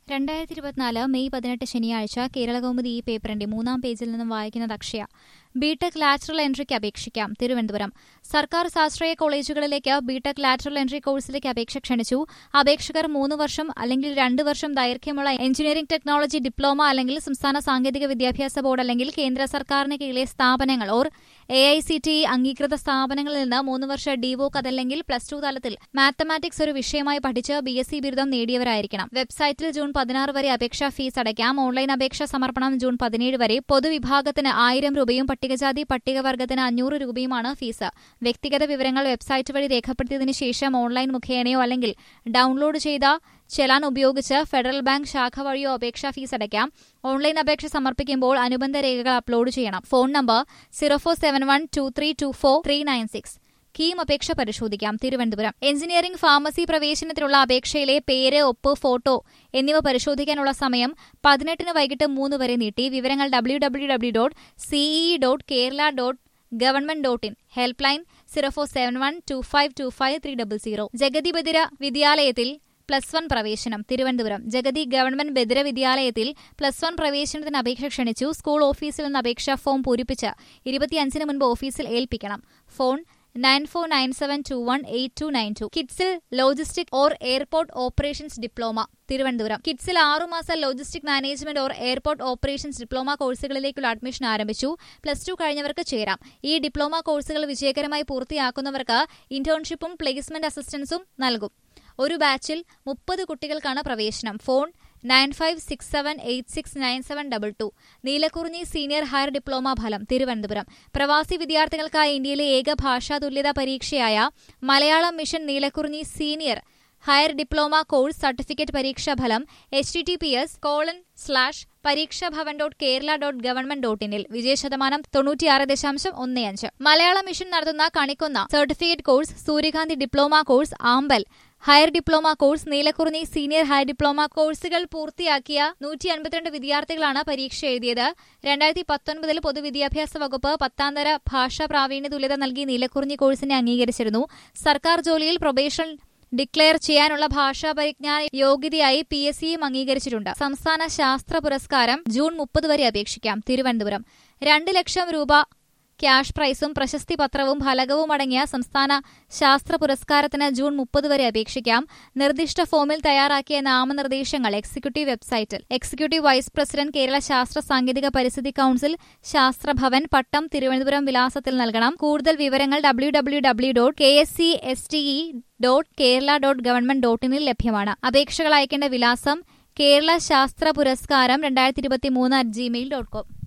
രണ്ടായിരത്തി ഇരുപത്തിനാല് മെയ് പതിനെട്ട് ശനിയാഴ്ച കേരളകൗമുദി ഈ പേപ്പറിന്റെ മൂന്നാം പേജിൽ നിന്നും വായിക്കുന്നത് അക്ഷയ ബിടെക് ലാറ്ററൽ എൻട്രിക്ക് അപേക്ഷിക്കാം തിരുവനന്തപുരം സർക്കാർ സ്വാശ്രയ കോളേജുകളിലേക്ക് ബിടെക് ലാറ്ററൽ എൻട്രി കോഴ്സിലേക്ക് അപേക്ഷ ക്ഷണിച്ചു അപേക്ഷകർ മൂന്ന് വർഷം അല്ലെങ്കിൽ രണ്ട് വർഷം ദൈർഘ്യമുള്ള എഞ്ചിനീയറിംഗ് ടെക്നോളജി ഡിപ്ലോമ അല്ലെങ്കിൽ സംസ്ഥാന സാങ്കേതിക വിദ്യാഭ്യാസ ബോർഡ് അല്ലെങ്കിൽ കേന്ദ്ര സർക്കാരിന് കീഴിലെ സ്ഥാപനങ്ങൾ or A I C T അംഗീകൃത സ്ഥാപനങ്ങളിൽ നിന്ന് മൂന്ന് വർഷ ഡിവോക്ക് അതല്ലെങ്കിൽ പ്ലസ് ടു തലത്തിൽ മാത്തമാറ്റിക്സ് ഒരു വിഷയമായി പഠിച്ച് ബി എസ് സി ബിരുദം നേടിയവരായിരിക്കണം വെബ്സൈറ്റിൽ ജൂൺ പതിനാറ് വരെ അപേക്ഷാ ഫീസ് അടയ്ക്കാം ഓൺലൈൻ അപേക്ഷ സമർപ്പണം ജൂൺ പതിനേഴ് വരെ പൊതുവിഭാഗത്തിന് ആയിരം രൂപയും പട്ടികജാതി പട്ടികവർഗത്തിന് അഞ്ഞൂറ് രൂപയുമാണ് ഫീസ് വ്യക്തിഗത വിവരങ്ങൾ വെബ്സൈറ്റ് വഴി രേഖപ്പെടുത്തിയതിനു ശേഷം ഓൺലൈൻ മുഖേനയോ അല്ലെങ്കിൽ ഡൌൺലോഡ് ചെയ്ത ചെലാൻ ഉപയോഗിച്ച് ഫെഡറൽ ബാങ്ക് ശാഖ വഴിയോ അപേക്ഷാ ഫീസ് അടയ്ക്കാം ഓൺലൈൻ അപേക്ഷ സമർപ്പിക്കുമ്പോൾ അനുബന്ധ രേഖകൾ അപ്ലോഡ് ചെയ്യണം phone number zero four seven one two three two four three nine six KEAM അപേക്ഷ പരിശോധിക്കാം തിരുവനന്തപുരം എഞ്ചിനീയറിംഗ് ഫാർമസി പ്രവേശനത്തിനുള്ള അപേക്ഷയിലെ പേര് ഒപ്പ് ഫോട്ടോ എന്നിവ പരിശോധിക്കാനുള്ള സമയം പതിനെട്ടിന് വൈകിട്ട് മൂന്ന് വരെ നീട്ടി വിവരങ്ങൾ W W W dot CE dot Kerala dot government dot in helpline zero four seven one two five two five three double zero Jagathy ബദിര വിദ്യാലയത്തിൽ പ്ലസ് വൺ പ്രവേശനം തിരുവനന്തപുരം ജഗതി ഗവൺമെന്റ് ബദിര വിദ്യാലയത്തിൽ പ്ലസ് വൺ പ്രവേശനത്തിന് അപേക്ഷ ക്ഷണിച്ചു സ്കൂൾ ഓഫീസിൽ നിന്ന് അപേക്ഷാ ഫോം പൂരിപ്പിച്ച് ഇരുപത്തിയഞ്ചിന് മുൻപ് ഓഫീസിൽ ഏൽപ്പിക്കണം phone nine four nine seven two one eight two nine two കിഡ്സിൽ logistic or airport operations diploma Thiruvananthapuram കിഡ്സിൽ ആറുമാസ logistic management or airport operations diploma കോഴ്സുകളിലേക്കുള്ള അഡ്മിഷൻ ആരംഭിച്ചു പ്ലസ് ടു കഴിഞ്ഞവർക്ക് ചേരാം ഈ ഡിപ്ലോമ കോഴ്സുകൾ വിജയകരമായി പൂർത്തിയാക്കുന്നവർക്ക് ഇന്റേൺഷിപ്പും പ്ലേസ്മെന്റ് അസിസ്റ്റൻസും നൽകും ഒരു ബാച്ചിൽ മുപ്പത് കുട്ടികൾക്കാണ് പ്രവേശനം phone nine five six seven eight six nine seven double two Neelakurinji senior higher diploma ഫലം തിരുവനന്തപുരം പ്രവാസി വിദ്യാർത്ഥികൾക്കായി ഇന്ത്യയിലെ ഏക ഭാഷാ തുല്യതാ പരീക്ഷയായ Malayalam mission Neelakurinji senior higher diploma course certificate പരീക്ഷാ ഫലം H T T P S colon slash Pareeksha Bhavan dot Kerala dot government dot ഇനിൽ വിജയശതമാനം തൊണ്ണൂറ്റിയാറ് ദശാംശം ഒന്ന് അഞ്ച് മലയാളം മിഷൻ നടത്തുന്ന Kanikkonna certificate course Sooryakanthi diploma course Ambal higher diploma course Neelakurinji senior higher diploma കോഴ്സുകൾ പൂർത്തിയാക്കിയ നൂറ്റി അൻപത്തിരണ്ട് വിദ്യാർത്ഥികളാണ് പരീക്ഷ എഴുതിയത് രണ്ടായിരത്തി പത്തൊൻപതിൽ പൊതുവിദ്യാഭ്യാസ വകുപ്പ് പത്താംതര ഭാഷാ പ്രാവീണ്യ തുല്യത നൽകി നീലക്കുറിഞ്ഞി കോഴ്സിനെ അംഗീകരിച്ചിരുന്നു സർക്കാർ ജോലിയിൽ പ്രൊബേഷൻ ഡിക്ലെയർ ചെയ്യാനുള്ള ഭാഷാ പരിജ്ഞാന യോഗ്യതയായി പി എസ് സിയും അംഗീകരിച്ചിട്ടുണ്ട് സംസ്ഥാന ശാസ്ത്ര പുരസ്കാരം ജൂൺ മുപ്പത് വരെ അപേക്ഷിക്കാം തിരുവനന്തപുരം രണ്ട് ലക്ഷം രൂപ ക്യാഷ് പ്രൈസും പ്രശസ്തി പത്രവും ഫലകവും അടങ്ങിയ സംസ്ഥാന ശാസ്ത്ര പുരസ്കാരത്തിന് ജൂൺ മുപ്പത് വരെ അപേക്ഷിക്കാം നിർദ്ദിഷ്ട ഫോമിൽ തയ്യാറാക്കിയ നാമനിർദ്ദേശങ്ങൾ എക്സിക്യൂട്ടീവ് വെബ്സൈറ്റിൽ എക്സിക്യൂട്ടീവ് വൈസ് പ്രസിഡന്റ് കേരള ശാസ്ത്ര സാങ്കേതിക പരിസ്ഥിതി കൌൺസിൽ ശാസ്ത്രഭവൻ പട്ടം തിരുവനന്തപുരം വിലാസത്തിൽ നൽകണം കൂടുതൽ വിവരങ്ങൾ W W W dot K S C S T E dot Kerala dot government dot ഇനിൽ ലഭ്യമാണ് അപേക്ഷകൾ അയക്കേണ്ട വിലാസം കേരള ശാസ്ത്ര പുരസ്കാരം രണ്ടായിരത്തി ഇരുപത്തി മൂന്ന് അറ്റ് ജിമെയിൽ ഡോട്ട് കോം